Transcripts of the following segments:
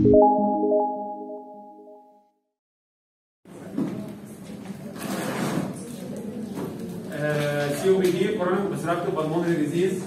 سي او بي دي كورونيك اوبستراكتيف بالمونري ديزيز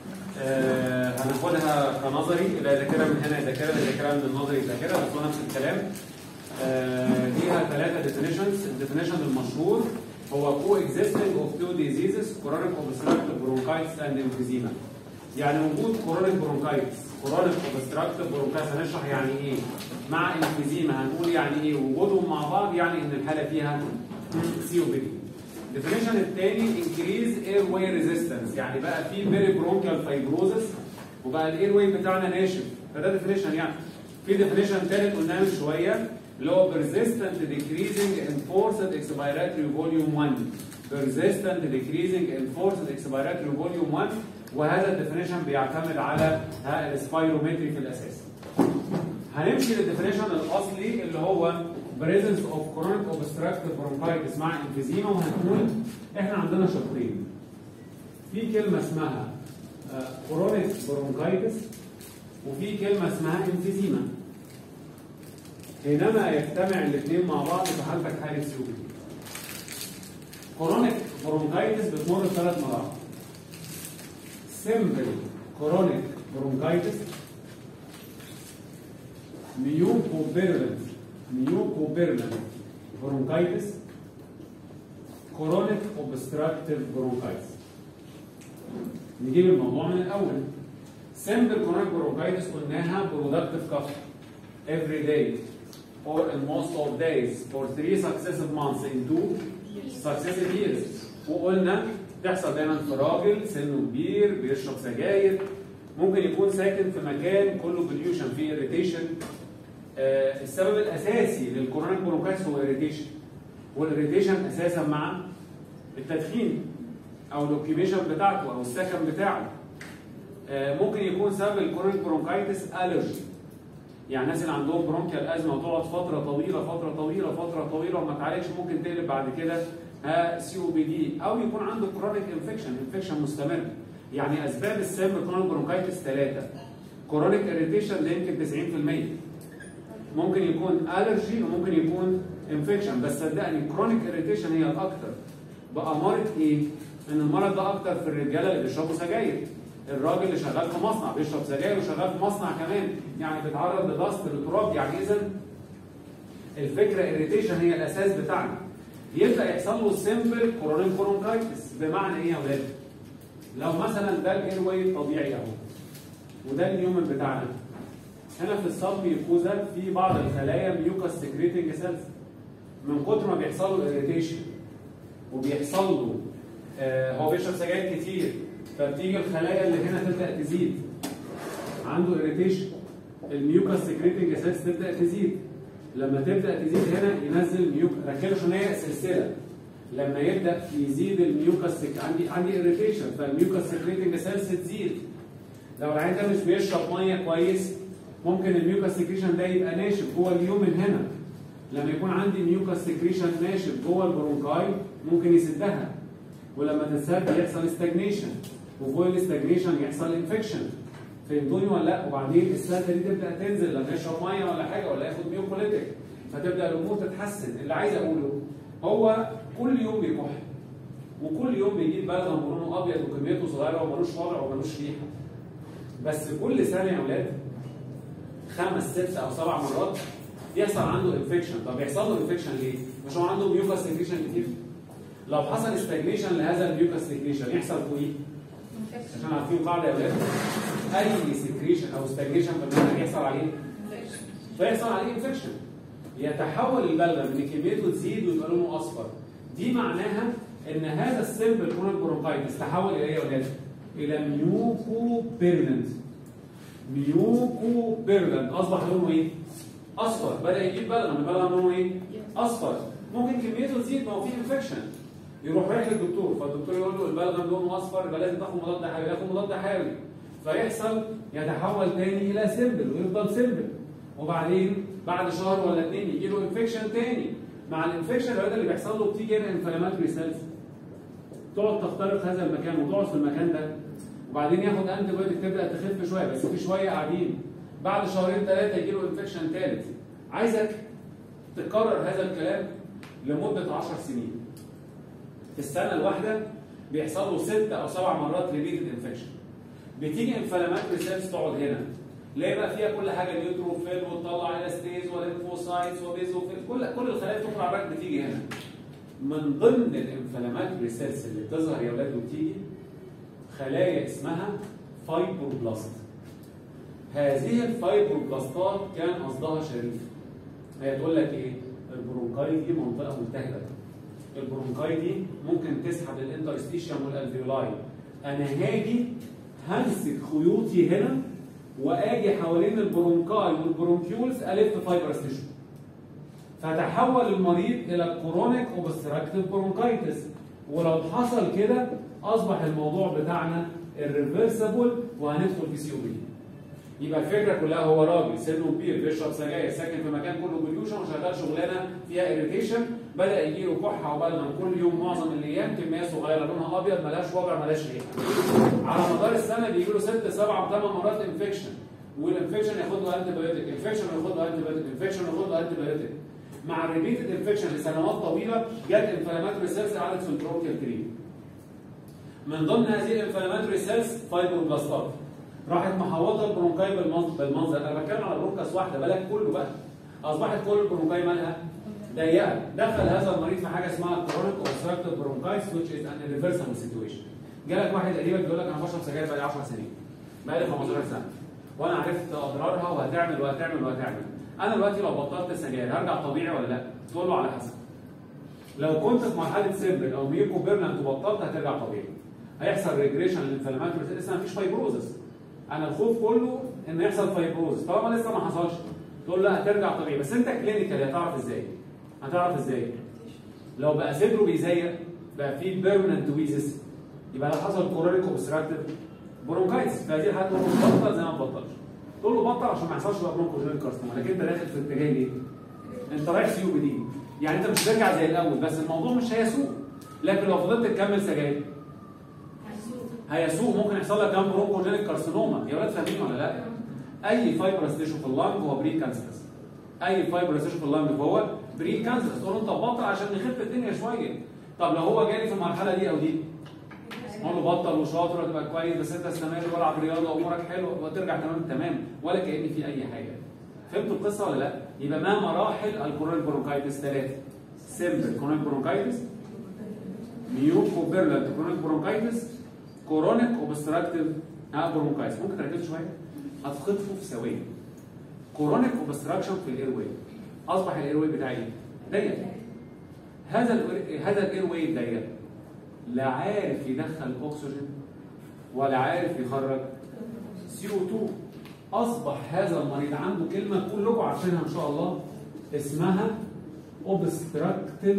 هناخدها كنظري يبقى ذاكره من هنا ذاكره ذاكره من النظري ذاكره بس هو نفس الكلام آه، ليها ثلاثه ديفينيشنز الديفينيشن المشهور هو كو اكزيستنج اوف تو ديزيزز كورونيك اوبستراكتيف برونكايتس اند امفيزيما يعني وجود كورونيك برونكايتس كورونيك اوبستراكتيف برونكايتس هنشرح يعني ايه مع امفيزيما هنقول يعني ايه وجودهم مع بعض يعني ان الحاله فيها سي او بي دي الديفينيشن الثاني انكريز اير واي ريزيستنس يعني بقى في بيري برونكيال فايبروزس وبقى الاير واي بتاعنا ناشف فده ديفينيشن يعني في ديفينيشن ثالث قلناه من شويه اللي هو persistent decreasing in forced expiratory volume 1 persistent decreasing in forced expiratory volume 1 وهذا الديفينيشن بيعتمد على السبايرومتري في الاساس هنمشي للديفينيشن الاصلي اللي هو presence of chronic obstructive bronchitis مع emphysema وهنقول احنا عندنا شقين في كلمه اسمها chronic bronchitis وفي كلمه اسمها emphysema حينما يجتمع الاثنين مع بعض في حالتك حاله سيوبي كورونيك برونكايتس بتمر بثلاث مراحل سيمبل كورونيك برونكايتس ميوكوبيرلنت ميوكوبيرلنت برونكايتس كورونيك اوبستراكتيف برونكايتس نجيب الموضوع من الاول سيمبل كورونيك برونكايتس قلناها برودكتيف كف every day or in most of days for three successive months in two successive years وقلنا تحصل دايما في راجل سنه كبير بيشرب سجاير ممكن يكون ساكن في مكان كله بوليوشن فيه اريتيشن آه السبب الاساسي للكورونيك برونكايتس هو اريتيشن والاريتيشن اساسا مع التدخين او الاوكيبيشن بتاعته او السكن بتاعه آه ممكن يكون سبب الكورونيك برونكايتس الرجي يعني الناس اللي عندهم برونكيال ازمه وتقعد فتره طويله فتره طويله فتره طويله وما تعالجش ممكن تقلب بعد كده ها سي او بي دي او يكون عنده كرونيك انفكشن انفكشن مستمر يعني اسباب السام كرونيك برونكايتس ثلاثه كرونيك اريتيشن ده يمكن 90% ممكن يكون الرجي وممكن يكون انفكشن بس صدقني كرونيك اريتيشن هي الاكثر بأمارة ايه؟ ان المرض ده اكتر في الرجاله اللي بيشربوا سجاير الراجل اللي شغال في مصنع بيشرب سجاير وشغال في مصنع كمان يعني بيتعرض لضغط لتراب يعني اذا الفكره اريتيشن هي الاساس بتاعنا يبدا يحصل له سيمبل كورونيك برونكايتس بمعنى ايه يا اولاد؟ لو مثلا ده الاير واي الطبيعي اهو وده النيومن بتاعنا هنا في الصب ميوكوزا في بعض الخلايا ميوكاس سكريتنج سيلز من كتر ما بيحصل له اريتيشن وبيحصل له آه هو بيشرب سجاير كتير فبتيجي الخلايا اللي هنا تبدا تزيد عنده اريتيشن الميوكاس سكريتنج سيلز تبدا تزيد لما تبدا تزيد هنا ينزل ميوك ركزوا عشان هي سلسله لما يبدا يزيد الميوكاس عندي عندي اريتيشن فالميوكاس سكريتنج سيلز تزيد لو العيان ده مش بيشرب ميه كويس ممكن الميوكاس سكريشن ده يبقى ناشف جوه اليومن هنا لما يكون عندي ميوكاس سكريشن ناشف جوه البرونكاي ممكن يسدها ولما تتسد يحصل استجنيشن وفوق الاستجنيشن يحصل انفكشن فهمتوني ولا لا وبعدين السده دي تبدا تنزل لما يشرب ميه ولا حاجه ولا ياخد ميوكوليتيك فتبدا الامور تتحسن اللي عايز اقوله هو كل يوم بيكح وكل يوم بيجيب بلغم لونه ابيض وكميته صغيره وملوش وضع وملوش ريحه بس كل سنه يا اولاد خمس ست او سبع مرات يحصل عنده انفكشن طب يحصل له انفكشن ليه؟ مش هو عنده ميوكاس سكريشن كتير لو حصل استجنيشن لهذا الميوكاس سكريشن يحصل فيه ايه؟ عشان عارفين قاعده يا اولاد اي سكريشن او استجنيشن في المنهج يحصل عليه فيحصل عليه انفكشن يتحول البلغم ان كميته تزيد ويبقى لونه اصفر دي معناها ان هذا السيمبل كرونيك برونكايتس تحول الى ايه يا اولاد؟ الى ميوكو بيرلنت ميوكو بيرلنت اصبح لونه ايه؟ اصفر بدا يجيب بلغم البلغم لونه ايه؟ اصفر ممكن كميته تزيد ما هو فيه انفكشن يروح رايح للدكتور فالدكتور يقول له البلغم لونه اصفر يبقى لازم تاخد مضاد حيوي ياخد مضاد حيوي فيحصل يتحول تاني الى سيمبل ويفضل سيمبل وبعدين بعد شهر ولا اتنين يجي له انفكشن تاني مع الانفكشن الواد اللي بيحصل له بتيجي هنا انفلاماتوري سيلز تقعد تخترق هذا المكان وتقعد في المكان ده وبعدين ياخد انتي بايوتيك تبدا تخف شويه بس في شويه قاعدين بعد شهرين ثلاثه يجي له انفكشن ثالث عايزك تكرر هذا الكلام لمده 10 سنين في السنه الواحده بيحصل له ست او سبع مرات ريبيتد انفكشن بتيجي انفلاماتوري سيلز تقعد هنا ليه بقى فيها كل حاجه نيوتروفيل وتطلع الاستيز والانفوسايتس وبيزوفيل كل كل الخلايا بتطلع بقى بتيجي هنا من ضمن الانفلاماتوري سيلز اللي بتظهر يا اولاد وبتيجي خلايا اسمها فايبروبلاست هذه الفايبروبلاستات كان قصدها شريف هي تقول لك ايه البرونكاي دي منطقه ملتهبه البرونكاي دي ممكن تسحب الانترستيشيوم والالفيولاي انا هاجي همسك خيوطي هنا واجي حوالين البرونكاي والبرونكيولز الف فايبرس تيشو فتحول المريض الى كرونيك اوبستراكتيف برونكايتس ولو حصل كده اصبح الموضوع بتاعنا الريفرسبل وهندخل في سي او بي يبقى الفكره كلها هو راجل سنه كبير بيشرب سجاير ساكن في مكان كله بوليوشن وشغال شغلانه فيها اريتيشن بدا يجي له كحه وبلغم كل يوم معظم الايام كميه صغيره لونها ابيض ملهاش وضع ملهاش ريحه على مدار السنه بيجي له ست سبع ثمان مرات انفكشن والانفكشن ياخد له انتي بايوتيك انفكشن ياخد له انتي بايوتيك انفكشن ياخد له انتي بايوتيك مع الريبيتد انفكشن لسنوات طويله جت انفلاماتوري سيلز قعدت في البروكيال كريم من ضمن هذه الانفلاماتوري سيلز فايبروبلاستات راحت محوطه البرونكاي بالمنظر بالمنظر انا بتكلم على برونكاس واحده بالك كله بقى اصبحت كل البرونكاي مالها ضيقه دخل هذا المريض في حاجه اسمها كرونيك اوبستراكتيف برونكايتس which is an irreversible situation جالك واحد قريبك بيقول لك انا بشرب سجاير بقالي 10 سنين بقالي 15 سنه وانا عرفت اضرارها وهتعمل وهتعمل وهتعمل انا دلوقتي لو بطلت سجاير هرجع طبيعي ولا لا؟ تقول له على حسب لو كنت في مرحله سيمبل او ميوكو بيرنانت وبطلت هترجع طبيعي هيحصل ريجريشن للانفلاماتوري لسه مفيش فايبروزس انا الخوف كله ان يحصل فايبروز طالما لسه ما حصلش تقول لا هترجع طبيعي بس انت كلينيكال هتعرف ازاي؟ هتعرف ازاي؟ لو بقى صدره بيزيق بقى فيه بيرمننت ويزس يبقى لو حصل كورونيك اوبستراكتيف برونكايتس في هذه الحاله تقول له بطل زي ما بطلش تقول له بطل عشان ما يحصلش بقى برونكوجينيك كارسنوما لكن انت داخل في اتجاه ليه؟ انت رايح سي بي دي يعني انت مش هترجع زي الاول بس الموضوع مش هيسوء لكن لو فضلت تكمل سجاير هيسوء ممكن يحصل لك كام برونكوجينيك كارسينوما يا ولاد فاهمين ولا لا؟ اي فايبرس تيشو في اللنج هو بري كانسرس اي فايبرس تيشو في اللنج هو بري كانسرس تقول له انت بطل عشان نخف الدنيا شويه طب لو هو جالي في المرحله دي او دي اقول له بطل وشاطر وتبقى كويس بس انت استمر والعب رياضه وامورك حلوه وترجع تمام تمام ولا كان في اي حاجه فهمتوا القصه ولا لا؟ يبقى ما مراحل الكورونيك برونكايتس ثلاثه سيمبل كورونيك برونكايتس ميوكو بيرلنت كورونيك برونكايتس كورونيك اوبستراكتيف برونكايتس ممكن تركزوا شويه هتخطفوا في ثواني كورونيك اوبستراكشن في الاير واي اصبح الاير واي بتاعي ضيق هذا ال هذا الاير واي ضيق لا عارف يدخل اكسجين ولا عارف يخرج سي او 2 اصبح هذا المريض عنده كلمه كلكم عارفينها ان شاء الله اسمها اوبستراكتيف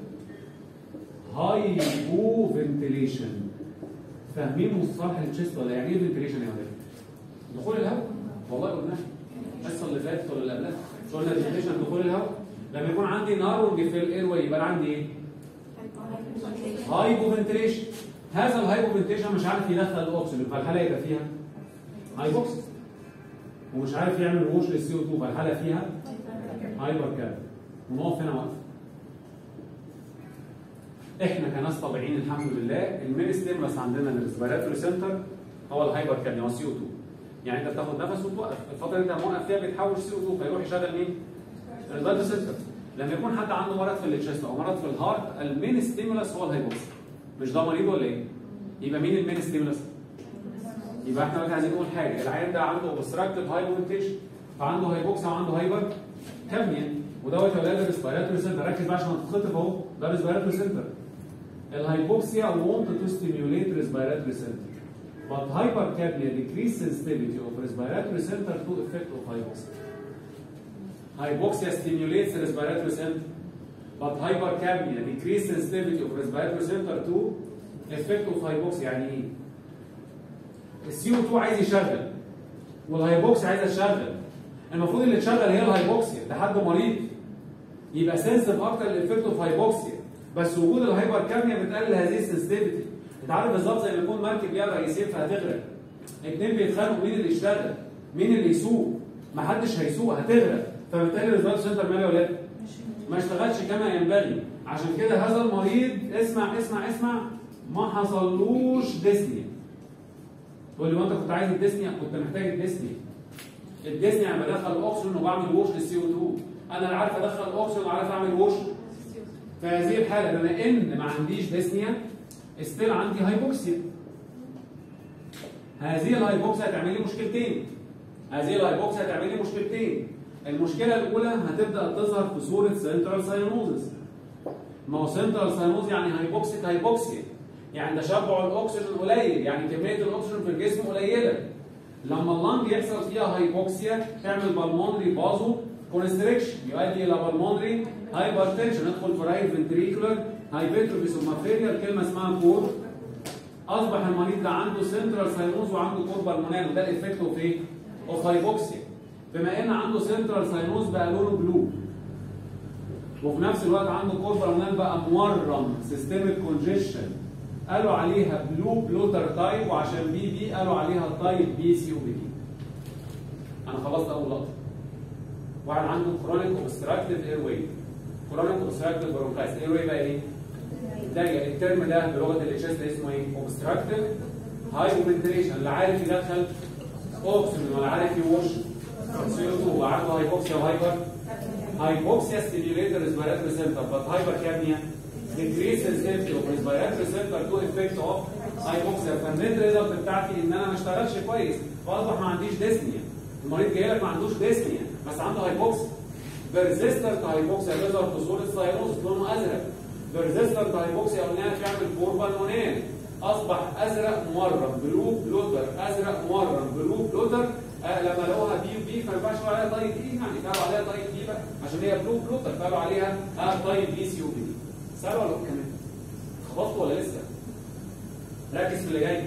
هايبو فنتيليشن فاهمين مصطلح التشيست ولا يعني ايه فنتيليشن يا ولاد؟ دخول الهواء والله قلناها الحصه اللي فاتت ولا اللي قبلها مش قلنا فنتيليشن دخول الهواء لما يكون عندي نارونج في الاير واي يبقى عندي ايه؟ هايبو فنتيليشن هذا الهايبو فنتيليشن مش عارف يدخل الاكسجين فالحاله يبقى فيها هايبوكسي ومش عارف يعمل ووش للسي او 2 فالحاله فيها هايبر كاب ونقف هنا واقف احنا كناس طبيعيين الحمد لله المين ستيمولس عندنا الريسبيراتوري سنتر هو الهايبر كاب هو السي او 2 يعني انت بتاخد نفس وتوقف الفتره اللي انت موقف فيها بتحول سي او 2 فيروح يشغل مين؟ الريسبيراتوري سنتر لما يكون حد عنده مرض في التشست او مرض في الهارت المين ستيمولس هو الهايبوكسي مش ده مريض ولا ايه؟ يبقى مين المين ستيمولس؟ يبقى احنا دلوقتي عايزين نقول حاجه العيان ده عنده اوبستراكتيف هايبومنتيشن فعنده هايبوكسيا وعنده هايبر كاميا ودوت ولاد الريسبيراتوري سنتر ركز بقى عشان تتخطف اهو ده الريسبيراتوري سنتر الهايبوكسيا want to stimulate respiratory center but hypercapnia decrease sensitivity of respiratory center to effect of hypoxia hypoxia stimulates respiratory center but hypercapnia decrease sensitivity of respiratory center to effect of hypoxia يعني ايه السي او 2 عايز يشغل والهايبوكسيا عايزه تشغل المفروض اللي تشغل هي الهايبوكسيا ده حد مريض يبقى سنسيف اكتر للافكت اوف هايبوكسيا بس وجود الهايبر كاميا بتقلل هذه السنسيتيفيتي انت عارف بالظبط زي ما يكون مركب ليها رئيسين فهتغرق اتنين بيتخانقوا مين اللي يشتغل مين اللي يسوق ما حدش هيسوق هتغرق فبالتالي الريسبيراتوري سنتر مالي يا ولاد ما اشتغلش كما ينبغي عشان كده هذا المريض اسمع اسمع اسمع ما حصلوش ديسنيا تقول لي وانت كنت عايز الديسنيا كنت محتاج الديسنيا الديسنيا انا بدخل اكسجين وبعمل ووش للسي او 2 انا لا عارف ادخل اكسجين ولا عارف اعمل ووش في هذه الحاله بما ان ما عنديش ديسنيا ستيل عندي هايبوكسيا هذه الهايبوكسيا هتعمل لي مشكلتين هذه الهايبوكسيا هتعمل لي مشكلتين المشكله الاولى هتبدا تظهر في صوره سنترال ساينوزس ما هو سنترال ساينوز يعني هايبوكسيك هايبوكسيا يعني تشبع الاكسجين قليل يعني كميه الاكسجين في الجسم قليله لما اللنج يحصل فيها هايبوكسيا تعمل بالمونري بازو كونستريكشن يؤدي الى بالمونري هايبرتنشن ندخل في رايت فنتريكولار هايبرتروفي ثم فيلير كلمه اسمها كور اصبح المريض ده عنده سنترال ساينوز وعنده كور بالمونال وده الايفكت اوف ايه؟ اوف هايبوكسيا بما ان عنده سنترال ساينوز بقى لونه بلو وفي نفس الوقت عنده كور بالمونال بقى مورم سيستميك كونجيشن قالوا عليها بلو بلوتر تايب وعشان بي بي قالوا عليها تايب بي سي او بي انا خلصت اول لقطه واحد عنده كرونيك اوبستراكتيف اير واي كرونيك اوبستراكتيف برونكايتس اير واي بقى ايه؟ ضيق الترم ده بلغه الاتش اس اسمه ايه؟ اوبستراكتيف هايبوفنتريشن لا عارف يدخل اوكسجين ولا عارف يوش سي او 2 وعنده هايبوكسيا وهايبر هايبوكسيا ستيميوليتر ريسبيراتوري سنتر بس هايبر كابنيا decreases safety of respiratory center to effect of hypoxia فالنت ريزلت بتاعتي ان انا ما اشتغلش كويس فاصبح ما عنديش ديسنيا المريض جاي لك ما عندوش ديسنيا بس عنده هايبوكسيا بيرزيستنت هايبوكسيا بيظهر في صوره سايروس لونه ازرق بيرزيستنت هايبوكسيا قلناها بتعمل كوربا نونان اصبح ازرق مورم بلو بلوتر ازرق مورم بلو بلوتر آه لما لقوها بي بي فما ينفعش يقولوا عليها طيب ايه يعني قالوا عليها طيب بي بقى عشان هي بلو بلوتر قالوا عليها اه طيب بي سي او بي سهل ولا كمان خبطت ولا لسه ركز في اللي جاي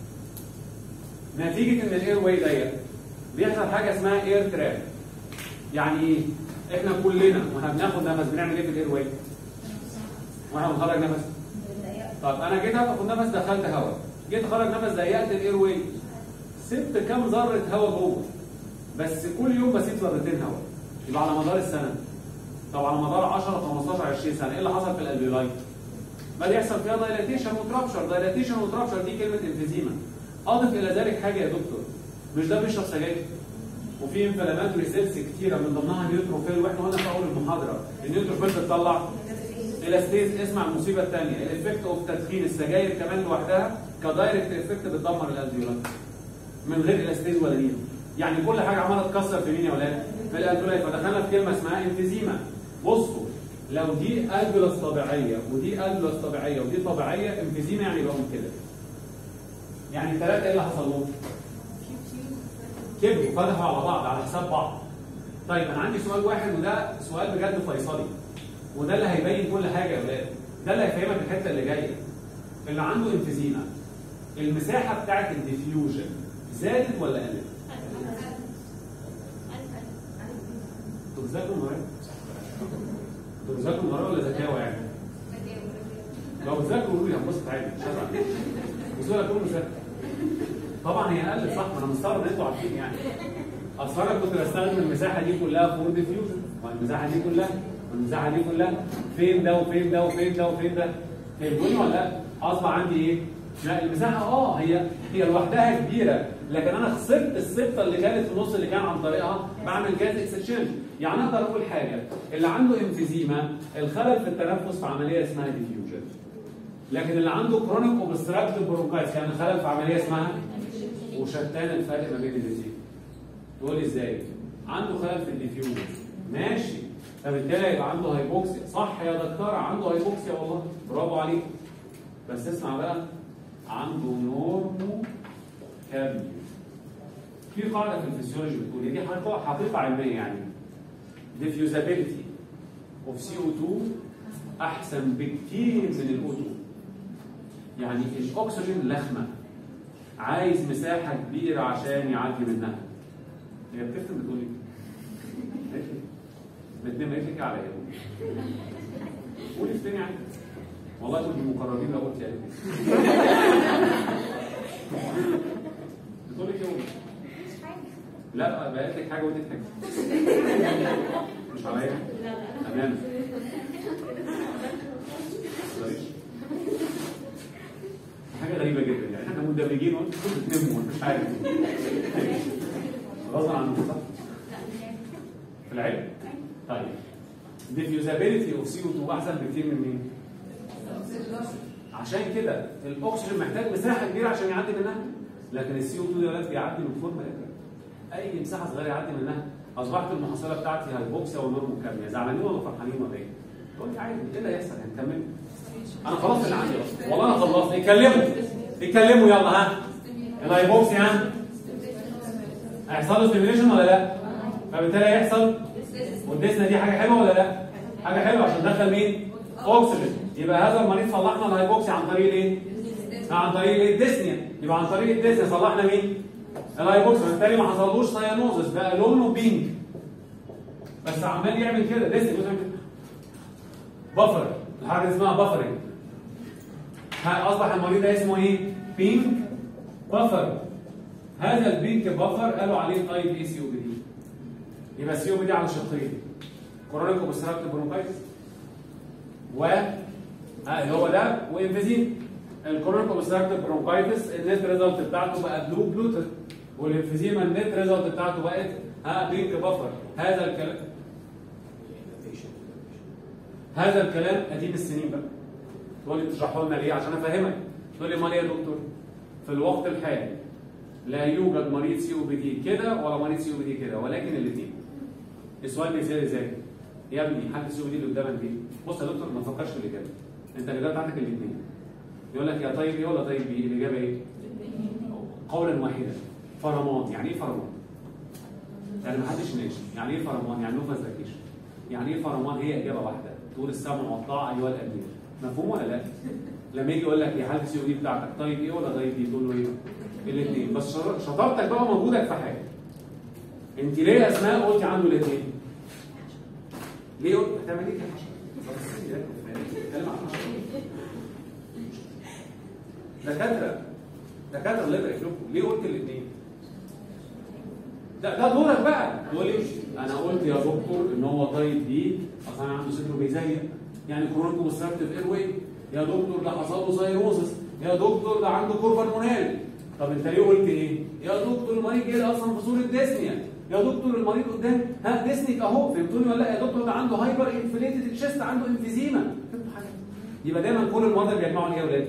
نتيجه ان الاير واي ضيق بيحصل حاجه اسمها اير تراب يعني ايه احنا كلنا واحنا بناخد نفس بنعمل ايه في الاير واي واحنا بنخرج نفس طب انا جيت اخد نفس دخلت هواء جيت اخرج نفس ضيقت الاير واي سبت كام ذره هواء جوه بس كل يوم بسيب ذرتين هواء يبقى على مدار السنه طب على مدار 10 15 20 سنه ايه اللي حصل في الالفيولاي؟ بدا يحصل فيها دايلاتيشن وترابشر دايلاتيشن وترابشر دي كلمه انفيزيما اضف الى ذلك حاجه يا دكتور مش ده بيشرب سجاير وفي انفلاماتوري سيلز كتيره من ضمنها نيوتروفيل واحنا قلنا في اول المحاضره النيوتروفيل بتطلع الاستيز اسمع المصيبه الثانيه الافكت اوف تدخين السجاير كمان لوحدها كدايركت افكت بتدمر الالفيولاي من غير الاستيز ولا نيل يعني كل حاجه عماله تكسر في مين يا ولاد؟ في الالفيولاي فدخلنا في كلمه اسمها انفيزيما بصوا لو دي الفيولاس طبيعيه ودي الفيولاس طبيعيه ودي طبيعيه انفيزيما يعني بقوا كده يعني الثلاثه ايه اللي حصل لهم؟ كبروا فتحوا على بعض على حساب بعض طيب انا عندي سؤال واحد وده سؤال بجد فيصلي وده اللي هيبين كل حاجه يا ولاد ده اللي هيفهمك الحته اللي جايه اللي عنده انفيزيما المساحه بتاعت الديفيوجن زادت ولا قلت؟ انتوا بتذاكروا النهارده؟ انتوا بتذاكروا النهارده ولا ذكاوه يعني؟ لو بتذاكروا قولوا لي هنبسط عادي مش هزعل بس انا اكون مذاكر طبعا هي قلت صح ما انا مستغرب ان انتوا عارفين يعني اصل انا كنت بستخدم المساحه دي كلها فور ديفيوجن والمساحه دي كلها والمساحه دي كلها فين ده وفين ده وفين ده وفين ده فهمتوني ولا لا؟ اصبح عندي ايه؟ لا المساحه اه هي هي لوحدها كبيره لكن انا خسرت السبته اللي كانت في النص اللي كان عن طريقها بعمل جاز اكستشينج يعني اقدر اقول حاجه اللي عنده انفيزيما الخلل في التنفس في عمليه اسمها ديفيوجن لكن اللي عنده كرونيك اوبستراكتيف برونكايتس كان خلل في عمليه اسمها وشتان الفرق ما بين الاثنين تقول ازاي عنده خلل في الديفيوجن ماشي فبالتالي يبقى عنده هايبوكسيا صح يا دكتوره عنده هايبوكسيا والله برافو عليك بس اسمع بقى عنده نورمو كابني في قاعده في الفسيولوجي بتقول دي حقيقه حقيقه علميه يعني diffusability of CO2 احسن بكتير من الاو 2 يعني الاكسجين لخمه عايز مساحه كبيره عشان يعدي منها هي بتفهم بتقول ايه؟ بتنام قالت لك على ايه؟ قولي في تاني عادي والله كنت مقربين لو قلت يعني بتقول لك ايه؟ لا بقيت لك حاجه ودي حاجه مش عليا لا لا تمام ماشي. حاجه غريبه جدا يعني احنا مندمجين وانتوا كنتوا بتنموا مش عارف غصب عنكم صح؟ في العلم طيب diffusability اوف سي او 2 احسن بكتير من مين؟ عشان كده الاكسجين محتاج مساحه كبيره عشان يعدي منها لكن السي او 2 يا ولاد بيعدي من فورمه اي مساحه صغيره يعدي منها اصبحت المحصله بتاعتي هايبوكسيا ونورمو كامله زعلانين ولا فرحانين ولا ايه؟ تقول لي عادي ايه اللي هيحصل هنكمل انا خلاص اللي عندي اصلا والله انا خلصت اتكلموا اتكلموا يلا ها الهايبوكسيا ها هيحصل له ستيميوليشن ولا لا؟ فبالتالي هيحصل والديسنا دي حاجه حلوه ولا لا؟ حاجه حلوه عشان دخل مين؟ اكسجين يبقى هذا المريض صلحنا الهايبوكسيا عن طريق ايه؟ عن طريق ايه؟ الديسنيا يبقى عن طريق الديسنيا صلحنا مين؟ الهايبوكسيا بالتالي ما حصلوش سيانوزس بقى لونه بينك بس عمال يعمل كده ديسنيا بيعمل كده بفر الحاجه اسمها بفرنج اصبح المريض ده اسمه ايه؟ بينك بفر هذا البينك بفر قالوا عليه تايب اي سي او بي دي يبقى السي او بي دي على شقين كورونيك اوبستراكتيف برونكايتس و ها اللي هو ده وانفيزين الكورونيك اوبستراكتيف برونكايتس النت ريزلت بتاعته بقى بلو بلوتر والانفيزيما النت ريزلت بتاعته بقت ها بينك بفر هذا الكلام هذا الكلام قديم السنين بقى تقول لي تشرحه لنا ليه عشان افهمك تقول لي امال ايه يا دكتور في الوقت الحالي لا يوجد مريض سي او بي دي كده ولا مريض سي او بي دي كده ولكن الاثنين السؤال بيتسال ازاي يا ابني حد السي او بي دي اللي قدامك دي بص يا دكتور ما تفكرش في الاجابه انت الاجابه عندك الاثنين يقول لك يا طيب ايه ولا طيب بي الاجابه ايه قولا واحدا فرمان يعني ايه فرمان يعني ما حدش ناشي يعني ايه فرمان يعني نو فازيكيشن يعني ايه فرمان هي اجابه واحده تقول السمع والطاعه ايها الامير مفهوم ولا لا لما يجي يقول لك يا حاله السي او دي بتاعتك طيب ايه ولا طيب دي تقول له ايه الاثنين بس شر- شطارتك بقى موجوده في حاجه انت ليه يا اسماء قلتي عنده الاثنين ليه قلت هتعمل ايه يا حشر بتتكلم عن حشر دكاتره دكاتره الله يبارك لكم ليه قلت الاثنين ده ده دورك بقى تقول لي انا قلت يا دكتور ان هو طيب دي اصل انا عنده صدره بيزيق يعني كرونيك اوبستراكتيف اير واي يا دكتور ده حصل له سايروزس يا دكتور ده عنده كوربا مونال طب انت ليه قلت ايه؟ يا دكتور المريض جاي اصلا في صوره ديسنيا يا دكتور المريض قدام ها ديسنيك اهو فهمتوني ولا لا يا دكتور ده عنده هايبر انفليتد تشيست عنده انفيزيما فهمتوا حاجه يبقى دايما كل المرضى اللي بيجمعوا ايه يا ولاد؟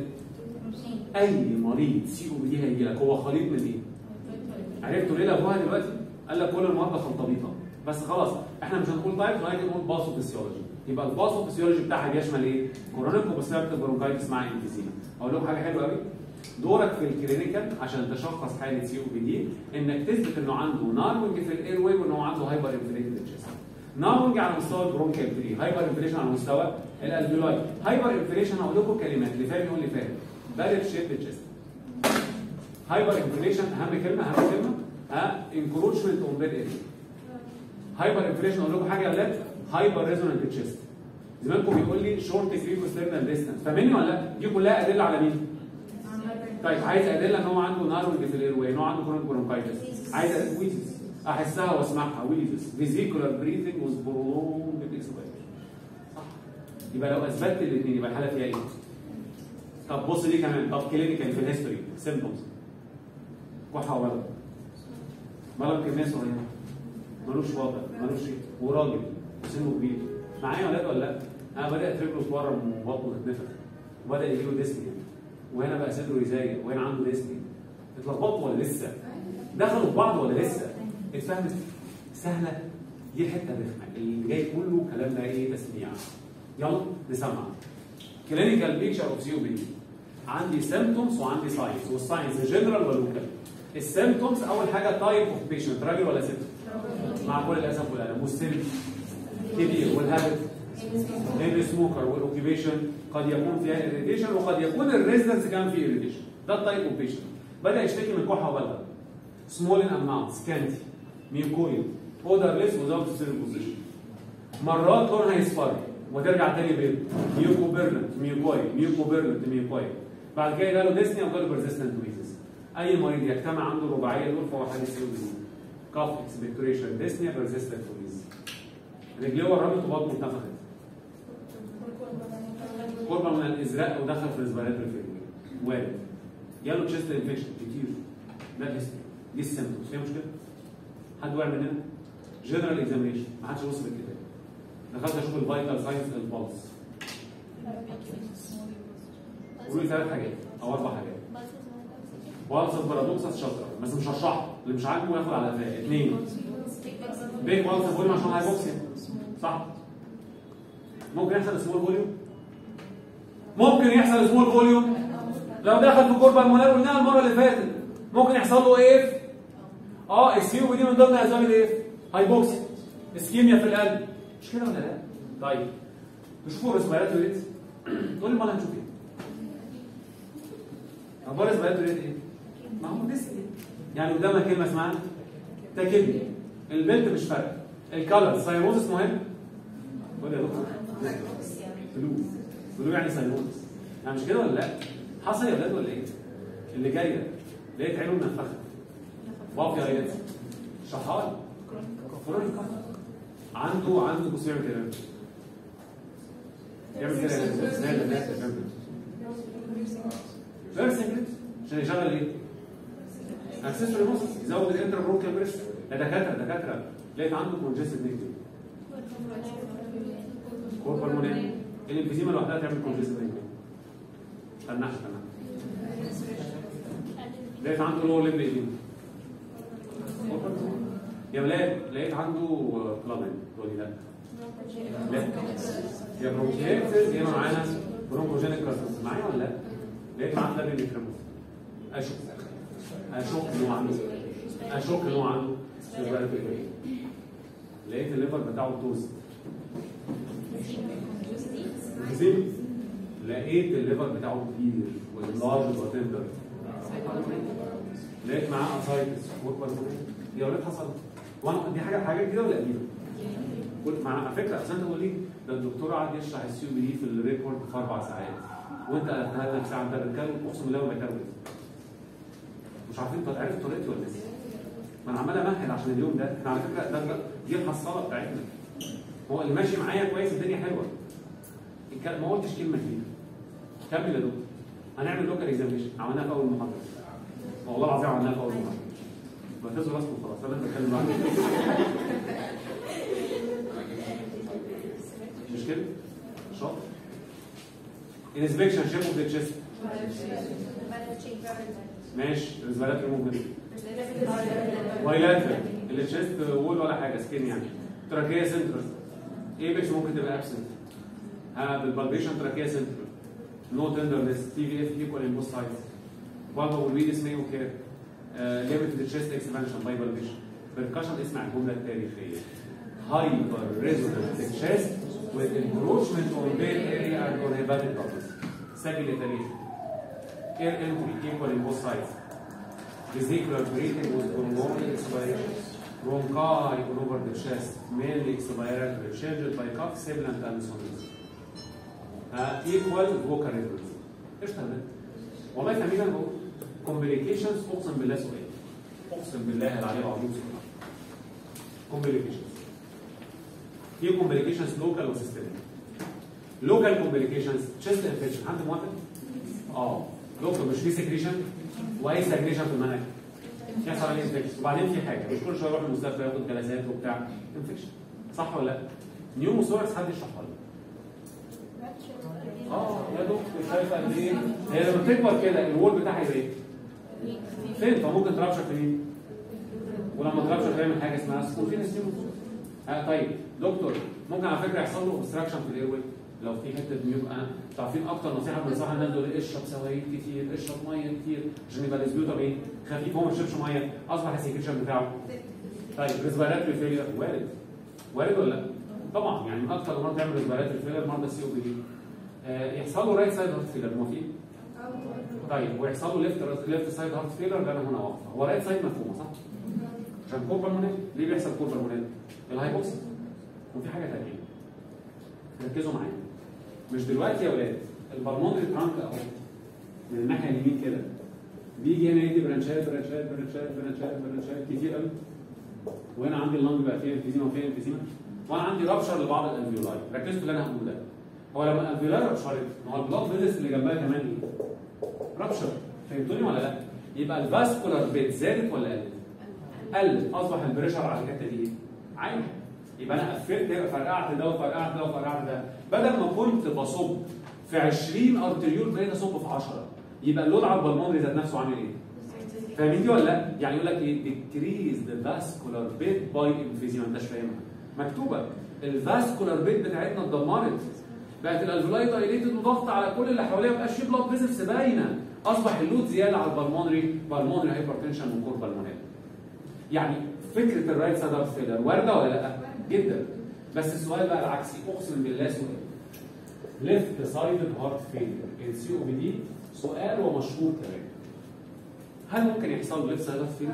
اي مريض سي او بي دي هيجي لك هو خليط من ايه؟ عرفتوا ليه لابوها دلوقتي؟ قال لك كل المرضى خلطبيطه بس خلاص احنا مش هنقول تايب لغايه نقول باثو فيسيولوجي يبقى الباثو فيسيولوجي بتاعها بيشمل ايه؟ كورونيك اوبستراكتيف برونكايتس مع انفيزيما اقول لكم حاجه حلوه قوي دورك في الكلينيكال عشان تشخص حاله سي او بي دي انك تثبت انه عنده نارونج في الاير واي وانه عنده هايبر انفليتد تشيست نارونج على مستوى البرونكيال تري هايبر انفليشن على مستوى الالفيولاي هايبر انفليشن هقول لكم كلمات اللي فاهم يقول لي فاهم بارد شيب تشيست هايبر انفليشن اهم كلمه اهم كلمه ها انكروشمنت اون بيد اريا هايبر انفليشن اقول لكم حاجه يا ولاد هايبر ريزونانت تشيست زمانكم بيقول لي شورت كريكو ستيرنال ديستنس فاهمني ولا لا؟ دي كلها ادله على مين؟ طيب عايز ادله ان هو عنده نارونج في الاير واي ان هو عنده كرونيك برونكايتس عايز أدلة ويزز احسها واسمعها ويزز فيزيكولار بريثنج وذ برولونج اكسبيريشن صح يبقى لو اثبتت الاثنين يبقى الحاله فيها ايه؟ طب بص دي كمان طب كلينيكال في الهيستوري سيمبتومز كحه وبلد بلد كميه صغيره ملوش وضع ملوش شيء وراجل وسنه كبير معايا ولاد ولا لا؟ انا بدات رجله تورم وبطنه تتنفخ وبدا يجيله ديسنيا وهنا بقى صدره يزايق وهنا عنده ديسنيا اتلخبطوا ولا لسه؟ دخلوا في بعض ولا لسه؟ اتفهمت؟ سهله دي الحته الرخمه اللي جاي كله كلام ده ايه تسميع يلا نسمع كلينيكال بيكتشر اوف سي او بي عندي سيمتومز وعندي ساينز والساينز جنرال ولوكال السيمتومز اول حاجه تايب اوف بيشنت راجل ولا ست؟ مع كل الاسف والالم والسن كبير والهابت نيم سموكر والاوكيبيشن قد يكون فيها اريتيشن وقد يكون الريزدنس كان فيه اريتيشن ده التايب اوف بيشنت بدا يشتكي من كحه وبلغم سمول ان اماونت سكانتي ميوكويد اودرليس وزاوت بوزيشن مرات لونها يصفر وترجع تاني بيض ميوكو بيرنت ميوكويد ميوكو بيرنت ميوكويد بعد كده جاله ديسنيا وجاله بيرزيستنت ويزز اي مريض يجتمع عنده الرباعيه دول فهو حاله سي او كاف اكسبكتوريشن ديسنيا بيرزيستنت فوريز رجليه ورمت وبطنه اتنفخت قربة من الازرق ودخل في الريسبيراتوري فيلير وارد جاله تشيست انفكشن كتير ده الهيستوري دي السيمتومز فيها مشكله؟ حد واقع مننا؟ جنرال اكزامينشن ما حدش وصل الكتاب دخلت اشوف الفايتال ساينس البلس قولوا لي ثلاث حاجات او اربع حاجات والسس بارادوكسس شاطره بس مش هشرحها اللي مش عاجبه ياخد على قفاه اثنين بيج والسس فوليوم عشان هايبوكسيا صح ممكن يحصل سمول فوليوم ممكن يحصل سمول فوليوم لو دخل في كوربا المونال قلناها المره اللي فاتت ممكن يحصل له ايه اه السي او دي من ضمن اسباب الايه هايبوكسيا اسكيميا في القلب مش كده ولا لا طيب تشوفوا الريسبيراتوري ريت تقول لي امال هنشوف ايه اخبار الريسبيراتوري ريت ايه ما هو لسه يعني قدامك كلمه اسمها تاكيدني البنت مش فارقه الكالر ساينوزس مهم قول يا دكتور فلو فلو يعني ساينوزس يعني مش كده ولا لا حصل يا ولاد ولا ايه اللي جايه لقيت عينه منفخه واقف يا ريت شحال كرونيك عنده عنده بص يعمل كده يعمل كده ازاي الناس بتعمل فيرس سيكريت عشان يشغل ايه؟ اكسسوري موسس يزود الانتر بروكيال بريشر ده دكاتره دكاتره لقيت عنده كونجستد نيكتيف كوربال مونين الانفيزيما لوحدها تعمل كونجستد نيكتيف خلناش خلناش لقيت عنده لو ليمب ايديما يا ولاد لقيت عنده كلامين تقول لي لا لا يا برونكيتس يا معانا برونكوجينيك كارسس معايا ولا لا؟ لقيت معاه ده بيكرموس اشك اشك ان هو عنده اشك ان هو عنده لقيت الليفر بتاعه توز زين لقيت الليفر بتاعه كبير واللارج وتندر لقيت معاه اسايتس يا ولاد حصل وانا دي حاجه حاجه كده ولا قديمه؟ قلت مع على فكره اصل انت تقول لي ده الدكتور قعد يشرح السي بي دي في الريبورت في اربع ساعات وانت قلتها لك ساعه انت بتتكلم اقسم بالله ما بكلم مش عارفين طب عرفت طريقتي ولا لسه؟ ما انا عمال امهد عشان اليوم ده احنا على فكره ده ده- دي الحصاله بتاعتنا هو اللي ماشي معايا كويس الدنيا حلوه الك- ما قلتش كلمه جديده كمل يا دكتور هنعمل لوكال اكزامينشن عملناها في اول محاضره والله العظيم عملناها في اول محاضره ما تهزوا راسكم خلاص انا بتكلم معاكم مش كده؟ شاطر انسبكشن شيب اوف ذا تشيست ماشي ريسبيراتوري موفمنت بايلاترال التشيست وول ولا حاجه سكين يعني تراكيه سنترال ايبكس ممكن تبقى ابسنت ها بالبالبيشن تراكيه سنترال نو تندرنس تي في اف ايكوال ان بوث سايدز بالبا والويدس ماي وكير ليميتد تشيست اكسبانشن باي بالبيشن بركشن اسمع الجمله التاريخيه هايبر ريزونانت تشيست with encroachment on vein area and on hepatic bubbles سجل التاريخ air entry equal in both sides vesicular breathing with prolonged expiration bronchi all over the chest mainly expiratory changed by cough sibilant and sonus uh, equal vocal rhythms ايش تمام والله فاهمين انا بقول complications اقسم بالله سؤال اقسم بالله العلي العظيم سؤال complications في complications local وسيستميك local complications chest infection حد موافق؟ اه لوكال مش في سكريشن واي سكريشن في المناخ يحصل عليه انفكشن وبعدين في حاجه مش كل شويه يروح المستشفى ياخد جلسات وبتاع انفكشن صح ولا لا؟ نيوموثوركس حد يشرحها لي اه يا دكتور شايف قد ايه؟ هي لما بتكبر كده الوول بتاعها يبقى ايه؟ فين؟ فممكن ترابشر في مين؟ ولما ترابشر تعمل حاجه اسمها سكوفينس نيوموثوركس آه طيب دكتور ممكن على فكره يحصل له اوبستراكشن في الاير لو في حته ميوب انا انتوا عارفين اكتر نصيحه بنصحها الناس دول اشرب سوائل كتير اشرب ميه كتير عشان يبقى الاسبيوتر ايه خفيف هو ما بيشربش ميه اصبح السكريشن بتاعه طيب ريسبيراتوري فيلير وارد وارد ولا لا؟ طبعا يعني من اكتر الامراض تعمل ريسبيراتوري فيلير مرضى السي او بي دي آه يحصل له رايت سايد هارت فيلير موافقين؟ طيب ويحصل له ليفت ليفت سايد هارت فيلير ده انا هنا واقفه هو رايت سايد مفهومه صح؟ عشان كوربال مونيت ليه بيحصل كوربال مونيت؟ الهايبوكسي وفي حاجه ثانيه ركزوا معايا مش دلوقتي يا ولاد البلمونري ترانك اهو من الناحيه اليمين كده بيجي هنا يدي برانشات برانشات برانشات برانشات برانشات كتير قوي وهنا عندي اللنج بقى فيه انفيزيما وفيه انفيزيما وانا عندي رابشر لبعض الالفيولاي ركزتوا في اللي انا هقوله ده هو لما الالفيولاي رابشرت ما هو البلاد فيزيس اللي جنبها كمان ايه؟ رابشر فهمتوني ولا لا؟ يبقى الفاسكولار بيت زادت ولا قلت؟ قلت اصبح البريشر على الحته دي ايه؟ عالي يبقى انا قفلت فرقعت ده وفرقعت ده وفرقعت ده بدل ما كنت بصب في 20 ارتريول بقيت اصب في 10 يبقى اللود على البلمونري ذات نفسه عامل ايه؟ فاهمين دي ولا لا؟ يعني يقول لك ايه؟ decrease the vascular bed by emphysema انت مش فاهمها مكتوبه الفاسكولار بيت بتاعتنا اتدمرت بقت الالفولاي دايليتد وضغط على كل اللي حواليها ما بقاش في بلاد فيزلز باينه اصبح اللود زياده على البلمونري بالمونري هايبرتنشن وكور بالمونري يعني فكره الرايت سايد هارت فيلر وارده ولا لا؟ جدا بس السؤال بقى العكسي اقسم بالله سؤال ليفت سايد هارت فيلر ان سي او بي دي سؤال ومشهور كمان هل ممكن يحصل ليفت سايد هارت فيلر؟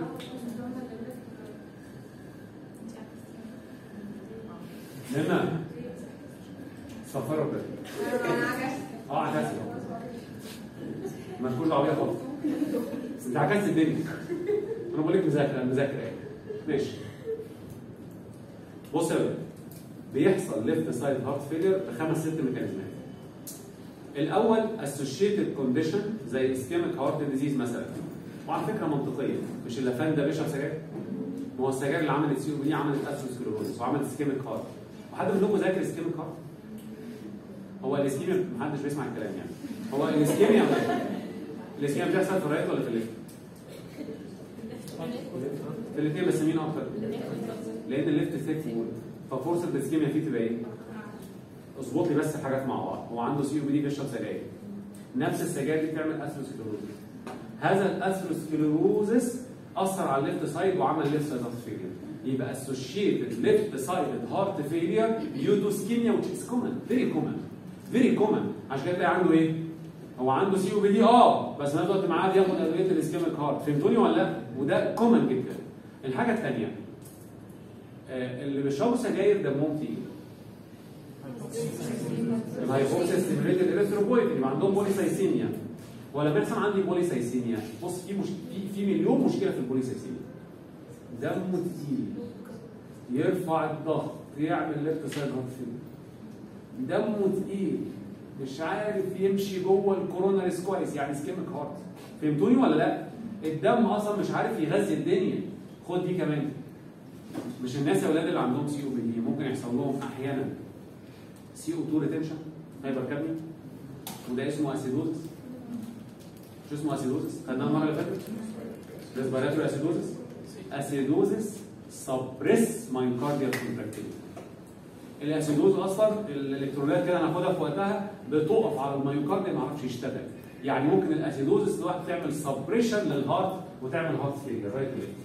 لما صفروا كده اه عكست ما تكون عربيه خالص انت عكست الدنيا انا بقول لك مذاكره انا مذاكره ايه ماشي بص يا ولد بيحصل ليفت سايد هارت فيلير بخمس ست ميكانيزمات الاول اسوشيتد كونديشن زي اسكيميك هارت ديزيز مثلا وعلى فكره منطقيه مش اللافان ده بيشرب سجاير ما هو السجاير اللي عملت سي او دي عملت اثيروسكليروزس وعملت اسكيميك هارت وحد منكم ذاكر اسكيميك هارت هو الاسكيميا محدش بيسمع الكلام يعني هو الاسكيميا الاسكيميا بتحصل في الرايت ولا في الليفت؟ في الاثنين بس مين اكتر؟ لان الليفت ثيك وول ففرصه الاسكيميا فيه تبقى ايه؟ اظبط لي بس الحاجات مع بعض هو عنده سي او بي دي بيشرب سجاير نفس السجاير دي بتعمل اثيروسكليروزس هذا الاثيروسكليروزس اثر على الليفت سايد وعمل ليفت سايد هارت فيلير يبقى associated left sided heart failure due to ischemia which is common very common very common عشان كده تلاقي عنده ايه؟ هو عنده سي او بي دي اه بس انا دلوقتي معاه بياخد ادويه الاسكيميك هارت فهمتوني ولا لا؟ وده كومن جدا. الحاجه الثانيه آه اللي بيشربوا سجاير دمهم تقيل. الهايبوكسيا ستيميوليتد اريثروبويت يبقى عندهم بوليسايسيميا ولا بيحصل عندي بوليسايسيميا بص في مش... في في مليون مشكله في البوليسايسيميا دمه تقيل يرفع الضغط يعمل ليفت سايد هارت فيلر دمه تقيل مش عارف يمشي جوه الكوروناريس كويس يعني سكيميك هارت فهمتوني ولا لا؟ الدم اصلا مش عارف يغذي الدنيا خد دي كمان مش الناس يا اولاد اللي عندهم سي او بي دي ممكن يحصل لهم احيانا سي او 2 ريتنشن هايبر كابنيا وده اسمه اسيدوزس شو اسمه اسيدوزس؟ خدناه المره اللي فاتت ريسبيراتوري اسيدوزس اسيدوزس سبريس مايوكارديال كونتراكتيليتي الاسيدوز اصلا الالكترونات كده هناخدها في وقتها بتقف على الميوكارديا ما يعرفش يشتغل يعني ممكن الاسيدوزس لوحده تعمل سبريشن للهارت وتعمل هارت فيلير رايت ليفت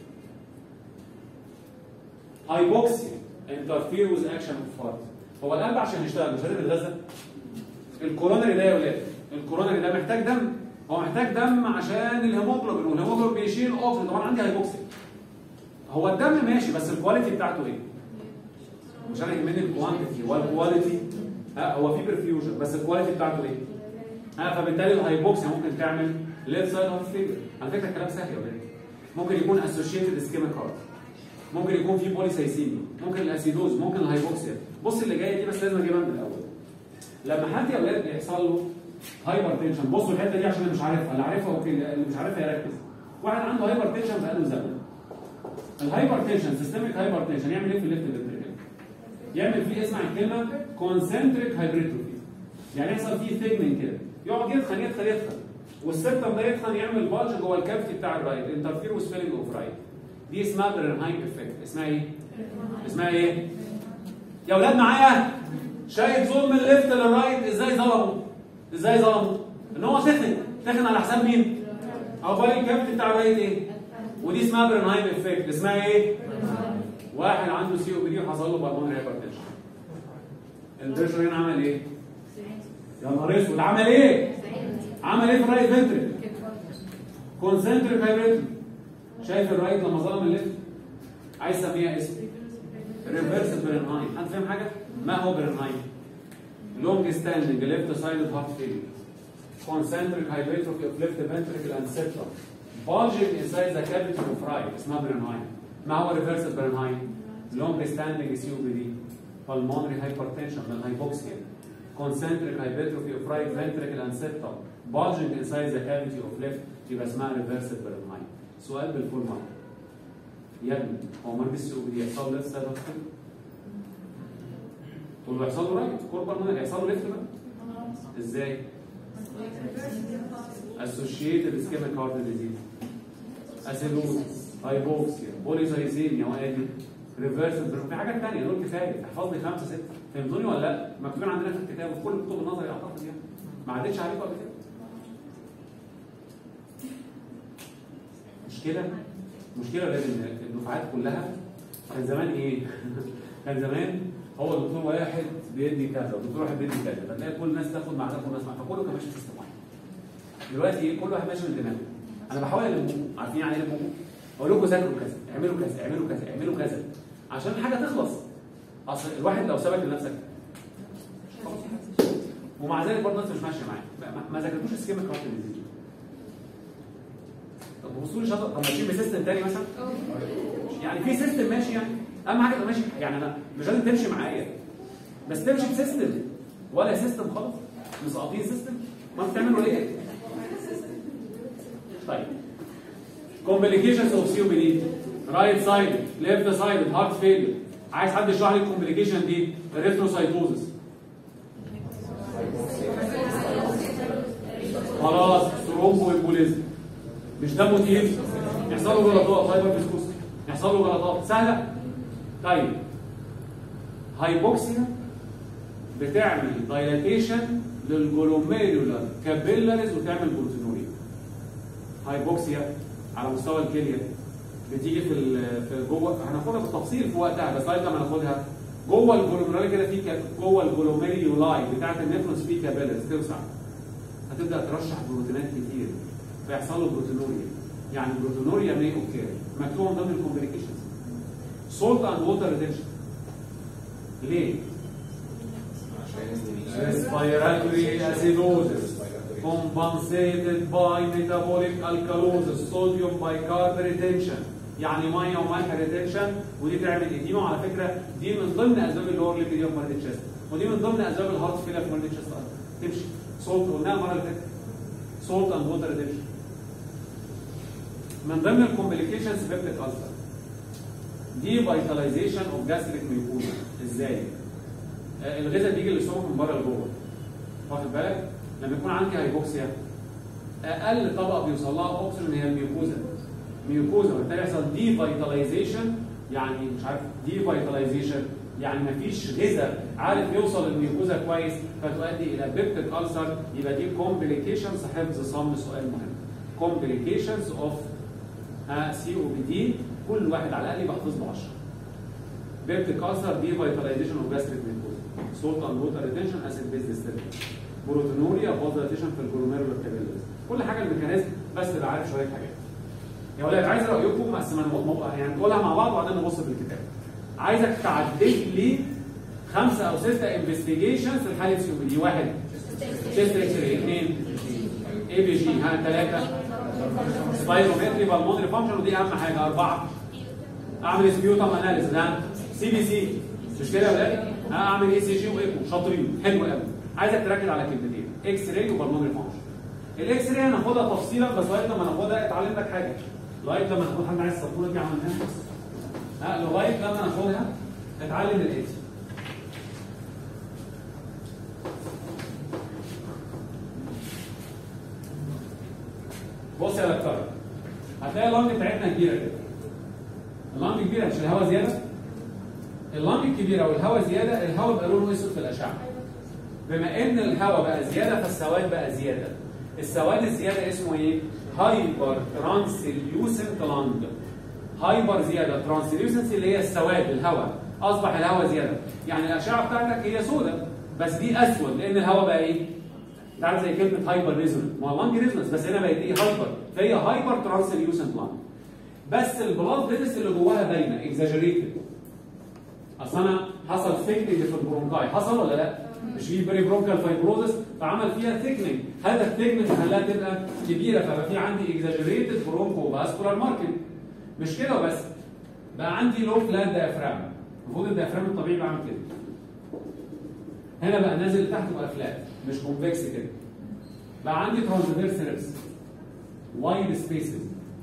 هايبوكسيا انترفير ويز اكشن اوف هارت هو القلب عشان يشتغل مش لازم يتغذى الكورونري ده يا ولاد الكورونري ده محتاج دم هو محتاج دم عشان الهيموجلوبين والهيموجلوبين بيشيل اوكسجين طبعا عندي هايبوكسيا هو الدم ماشي بس الكواليتي بتاعته ايه؟ مش انا يهمني الكوانتيتي والكواليتي ها هو في برفيوجن بس الكواليتي بتاعته ايه؟ ها فبالتالي الهايبوكسيا ممكن تعمل ليفت سايد هارت فيلر على فكره الكلام سهل يا ولاد ممكن يكون اسوشيتد اسكيميك هارت ممكن يكون في بوليسايسيميا ممكن الاسيدوز ممكن الهايبوكسيا بص اللي جايه دي بس لازم اجيبها من الاول لما حد يا ولاد بيحصل له هايبر تنشن بصوا الحته دي عشان اللي مش عارفها اللي عارفها اوكي اللي مش عارفها يركز واحد عنده هايبر تنشن بقاله زمن الهايبر تنشن سيستميك هايبر تنشن يعمل ايه في الليفت فنتريكل يعمل فيه اسمع الكلمه كونسنتريك هايبريتروفي يعني يحصل فيه ثيجننج كده يقعد يتخن يتخن يتخن والسيرتم ده يتخن يعمل بالج جوه الكافيتي بتاع الرايت انترفير وسبيلنج اوف رايت دي اسمها برنهايم افكت اسمها ايه؟ اسمها ايه؟ يا اولاد معايا شايف ظلم الليفت للرايت ازاي ظلموا؟ ازاي ظلموا؟ ان هو تخن تخن على حساب مين؟ عقبال الكافيتي بتاع الرايت ايه؟ ودي اسمها برنهايم افكت اسمها ايه؟ واحد عنده سي او بي دي وحصل له بالمونري هايبرتنشن البريشر هنا عمل ايه؟ يا نهار اسود عمل ايه؟ عمل ايه في الرايت فنتريكل؟ كونسنتريك هايبريتم شايف الرايت لما ظلم الليفت عايز اسميها اسم ريفرس برنهايم حد فاهم حاجه؟ ما هو برنهايم؟ لونج ستاندنج ليفت سايد هارت فيلير concentric hypertrophy of left ventricle and septum bulging inside the cavity of right اسمها برنهايم ما هو ريفرس برنهايم لونج ستاندنج سي او بي دي pulmonary hypertension من hypoxia concentric hypertrophy of right ventricle and septum bulging inside the cavity of left يبقى اسمها reverse برنهايم سؤال بالفول مارك يا ابني هو مريض السي او بي دي يحصل له سبب كده تقول له يحصل له رايت كوربر هيحصل له ليفت بقى ازاي؟ associated ischemic heart disease acidosis hypoxia بوليسايزيميا وادي ريفرس في حاجات ثانيه دول كفايه احفظ لي خمسه سته فهمتوني ولا لا؟ مكتوبين عندنا في الكتاب وفي كل كتب النظري اعتقد يعني ما عدتش عليكم قبل كده مشكله مشكله لازم الدفعات كلها كان زمان ايه؟ كان زمان هو دكتور واحد بيدي كذا ودكتور واحد بيدي كذا فتلاقي كل الناس تاخد مع ده كل الناس مع فكله كان ماشي في سيستم واحد دلوقتي ايه كل واحد ماشي من دماغه انا بحاول الموضوع عارفين يعني ايه الموضوع اقول لكم ذاكروا كذا اعملوا كذا اعملوا كذا اعملوا كذا عشان الحاجه تخلص اصل الواحد لو سابك لنفسك ومع ذلك برضه الناس مش ماشيه معاك ما- ما ذاكرتوش السكيما كارت ديزيز طب بصوا لي شاطر طب ماشيين بسيستم تاني مثلا يعني في سيستم ماشي يعني اهم حاجه تبقى ماشي يعني انا مش لازم تمشي معايا بس تمشي بسيستم ولا سيستم خالص مسقطين سيستم ما انتوا بتعملوا ايه؟ طيب complications of COPD right side left side heart failure عايز حد يشرح لي الكومبليكيشن دي ريثروسايتوزس خلاص ثرومبو امبوليزم مش دمه تقيل يحصل له جلطات هايبر فيسكوس يحصل له جلطات سهله طيب هايبوكسيا بتعمل دايلاتيشن للجلوميرولار كابيلاريز وتعمل بروتينوريا هايبوكسيا على مستوى الكليه بتيجي في ال- في جوه هناخدها بالتفصيل في وقتها بس لغايه لما ناخدها جوه الجلوميرولار كده في كا- جوه الجلوميريولاي بتاعت النفرونس في كابيلاريز توسع هتبدا ترشح بروتينات كتير فيحصل له بروتينوريا يعني بروتينوريا مي اوكير مكتوب من ضمن الكومبليكيشنز سولت اند ووتر ريتنشن ليه؟ respiratory acidosis compensated by metabolic alkalosis sodium bicarb retention يعني ميه وملح ريتنشن ودي تعمل اديمه وعلى فكره دي من ضمن اسباب اللور ليبيديا في مريض الشست ودي من ضمن اسباب الهارت فيلر في مريض الشست تمشي سولت قلناها المره اللي فاتت سولت اند ووتر ريتنشن من ضمن الكومبليكيشنز بيبتيك ألسر دي فيتاليزيشن اوف جاستريك ميكوزا ازاي؟ آه، الغذاء بيجي للسمك من بره لجوه واخد بالك؟ لما يكون عندي هايبوكسيا اقل طبقه بيوصل لها اكسجين هي الميوكوزا ميوكوزا وبالتالي يحصل دي فيتاليزيشن يعني مش عارف دي فيتاليزيشن يعني مفيش غذاء عارف يوصل للميوكوزا كويس فتؤدي الى بيبتيك ألسر يبقى دي كومبليكيشنز حفظ صم سؤال مهم كومبليكيشنز اوف سي او بي دي كل واحد على الاقل يبقى حافظ له 10 بيبتيك ألسر دي فيتاليزيشن اوف جاستريك ميوكوزا سولت اند ووتر ريتنشن اسيد بيز ديستريبيوشن بروتينوريا فازوليتيشن في الجلوميرولار كابيلاريز كل حاجه الميكانيزم بس تبقى عارف شويه حاجات يا ولاد عايز رايكم بس ما نمو- يعني نقولها مع بعض وبعدين نبص في الكتاب عايزك تعدل لي خمسه او سته انفستيجيشنز في حاله سي دي واحد تشيست اكس راي اثنين اي بي جي ها ثلاثه سبايرومتري بالمونري فانكشن ودي اهم حاجه اربعه اعمل سبيوتم اناليسيس ها سي بي سي مش كده يا ولاد؟ ها اعمل اي سي جي وايكو شاطرين حلو قوي عايزك تركز على كلمتين اكس راي وبالمونري فانكشن الاكس راي هناخدها تفصيلا بس لغايه لما ناخدها اتعلم لك حاجه لغايه لما ناخد حد عايز السبوره دي عملناها ها لغايه لما ناخدها اتعلم الاتي بص يا دكتور هتلاقي اللنج بتاعتنا كبيره كده اللنج كبيره مش الهواء زياده اللنج الكبيره والهواء زياده الهواء بقى لونه اسود في الاشعه بما ان الهواء بقى زياده فالسواد بقى زياده السواد الزياده اسمه ايه هايبر ترانسليوسنت لانج هايبر زياده ترانسليوسنسي اللي هي السواد الهواء اصبح الهواء زياده يعني الاشعه بتاعتك هي سوداء بس دي اسود لان الهواء بقى ايه انت عارف زي كلمه هايبر ريزونانس ما هو لانج ريزونانس بس هنا بقت ايه هايبر فهي هايبر ترانسليوسنت لانج بس البلاد فيتس اللي جواها باينه اكزاجريتد اصل انا حصل ثيكنينج في البرونكاي حصل ولا لا؟ مش في بري برونكال فايبروزس فعمل فيها ثيكنينج هذا الثيكنينج خلاها تبقى كبيره فبقى في عندي اكزاجريتد برونكو فاسكولار ماركت مش كده وبس بقى عندي لو فلات دايفرام المفروض الدايفرام الطبيعي بعمل كده هنا بقى نازل لتحت بقى فلات مش كونفكس كده بقى عندي ترانسفيرس ريبس وايد سبيسز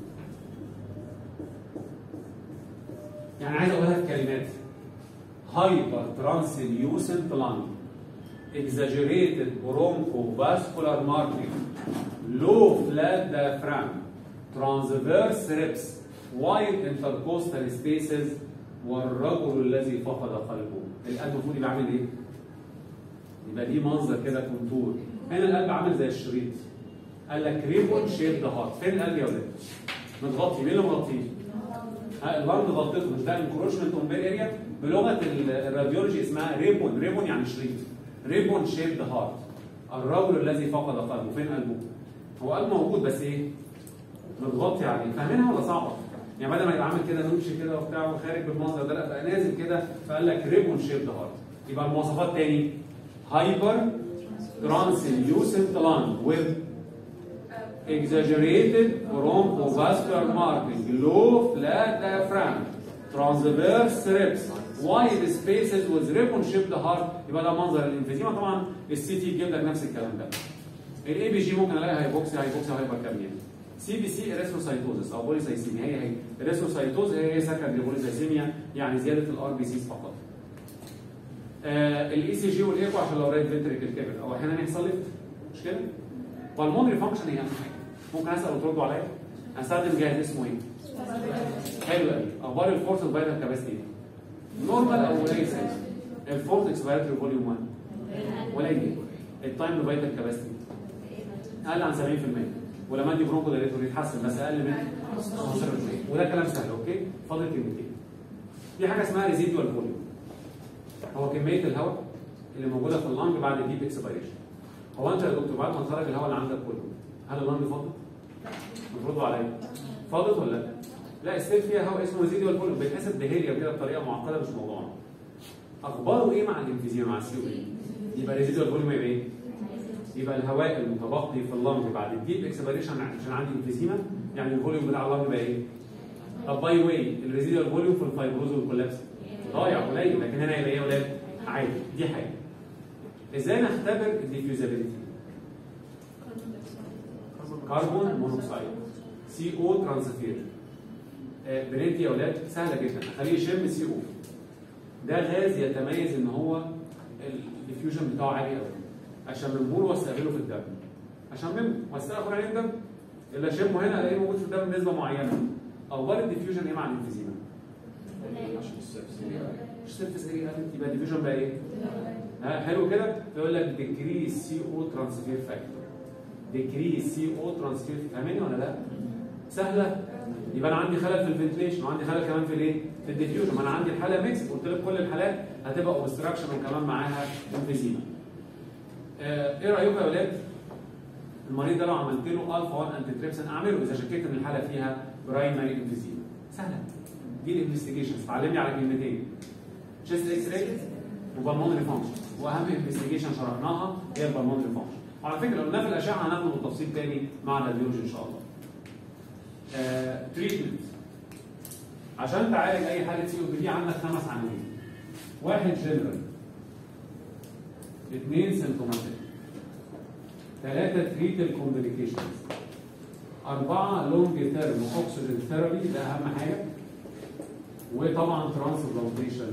يعني عايز اقولها في كلمات هايبر ترانسليوسنت لانج exaggerated bronchovascular marking low flat diaphragm transverse ribs wide intercostal spaces والرجل الذي فقد قلبه القلب المفروض يبقى عامل ايه؟ يبقى دي منظر كده كونتور هنا القلب عامل زي الشريط قال لك ريبون شيب ذا هارت فين القلب يا ولاد؟ متغطي مين اللي مغطيه؟ ها اللنج غطيته مش ده انكروشمنت اون بير اريا بلغه ال- الراديولوجي اسمها ريبون ريبون يعني شريط ريبون شيب ذا هارت الرجل الذي فقد قلبه فين قلبه؟ هو قلبه موجود بس ايه؟ متغطي عليه فاهمينها ولا صعبه؟ يعني بدل ما يبقى عامل كده نوتش كده وبتاع وخارج بالمنظر ده لا بقى نازل كده فقال لك ريبون شيب ذا هارت يبقى المواصفات تاني هايبر translucent lung with exaggerated bronchosvacular marking, low flat diaphragm, transverse ribs, wide spaces with ribbon shaped heart يبقى ده منظر الانفيزيما طبعا السي تي يجيب لك نفس الكلام ده. الاي بي جي ممكن الاقي هايبوكسي هايبوكسي هايبر كاميا. سي بي سي اريثروسايتوزس او بوليسايسيميا هي هي اريثروسايتوز هي هي سكندري بوليسايسيميا يعني زياده الار بي سيز فقط. الاي سي جي والايكو عشان لو رايت فنتريكل كبر او احيانا يحصل ليفت مش كده؟ والمونري فانكشن هي اهم حاجه ممكن اسال وتردوا عليا هستخدم جهاز اسمه ايه؟ حلو قوي اخبار الفورس فايتال كاباسيتي نورمال او قليل سايز الفورس اكسبيراتوري فوليوم 1 قليل التايم فايتال كاباسيتي اقل عن 70% ولما ادي برونكو دايريتور يتحسن بس اقل من 15% وده كلام سهل اوكي فاضل كلمتين في حاجه اسمها ريزيدوال فوليوم هو كميه الهواء اللي موجوده في اللنج بعد الديب اكسبيريشن هو انت يا دكتور بعد ما تخرج الهواء اللي عندك كله هل اللنج فاضت؟ المفروض عليا فاضت ولا لا؟ لا ستيل فيها هواء اسمه ريزيدوال فوليوم بيتحسب بهيليا كده بطريقه معقده مش موضوعنا اخباره ايه مع الانفيزيما مع السي او اي؟ يبقى ريزيدوال فوليوم يبقى ايه؟ يبقى الهواء المتبقي في اللنج بعد الديب اكسبيريشن عشان عندي انفيزيما يعني الفوليوم بتاع اللنج بقى ايه؟ طب باي واي الريزيدوال فوليوم في الفايبروز والكولابس ضايع قليل لكن هنا يبقى ايه يا ولاد؟ عادي دي حاجه ازاي نختبر الديفيوزابيلتي؟ كربون مونوكسيد سي او ترانسفير بننتي يا اولاد سهله جدا اخليه يشم سي او ده غاز يتميز ان هو الديفيوجن بتاعه عالي قوي اشممه له واستقبله في الدم اشممه واستقبل عليه الدم اللي اشمه هنا الاقيه موجود في الدم بنسبه معينه اخبار الديفيوجن ايه مع الانفيزيما؟ مش سيرفيس اريا قلت يبقى الديفيوجن بقى ايه؟ ها حلو كده يقول لك ديكريز سي او ترانسفير فاكتور ديكريز سي او ترانسفير فاهميني ولا لا؟ سهله يبقى انا عندي خلل في الفنتليشن وعندي خلل كمان في الايه؟ في الديفيوجن ما انا عندي الحاله ميكس قلت لك كل الحالات هتبقى اوبستراكشن وكمان معاها انفيزيما. آه ايه رايكم يا اولاد؟ المريض ده لو عملت له الفا 1 انتي تريبسن اعمله اذا شكيت ان الحاله فيها برايمري انفيزيما. سهله. دي الانفستيجيشنز تعلمني على كلمتين. تشيست اكس راي وبالمونري فانكشن واهم انفستيجيشن شرحناها هي البالمونري فانكشن. وعلى فكره لو قلنا في الاشعه هناخده بالتفصيل تاني مع الراديولوجي ان شاء الله. تريتمنت عشان تعالج اي حاله سي او بي دي عندك خمس عناوين واحد جنرال اثنين سيمتوماتيك ثلاثة تريتل كومبليكيشنز أربعة لونج تيرم أوكسجين ثيرابي ده أهم حاجة وطبعا ترانسبلانتيشن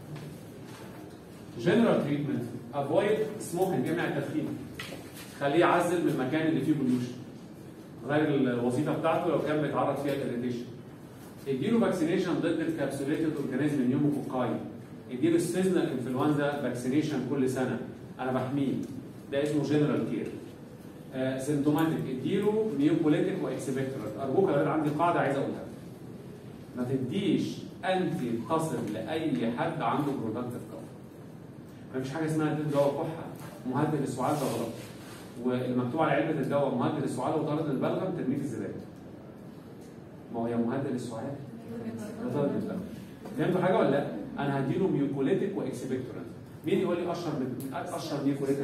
جنرال تريتمنت افويد سموكينج امنع التدخين خليه يعزل من المكان اللي فيه بوليوشن غير الوظيفه بتاعته لو كان بيتعرض فيها للريديشن اديله فاكسينيشن ضد الكابسوليتد اورجانيزم نيوموكوكاي اديله السيزونال انفلونزا فاكسينيشن كل سنه انا بحميه ده اسمه جنرال كير آه سيمتوماتيك اديله نيوبوليتيك واكسبكتورال ارجوك يا ولاد عندي قاعده عايز اقولها ما تديش انتي تصل لاي حد عنده برودكتيف كفر ما فيش حاجه اسمها تدي دواء كحه مهدد السعال ده غلط والمكتوب على علبه الدواء مهدد السعال وطارد البلغم ترميه في الزباله ما هو يا مهدد السعال يا طارد البلغم فهمتوا حاجه ولا لا؟ انا هديله ميوكوليتيك واكسبكتورانت مين يقول لي اشهر من اشهر ميوكوليتيك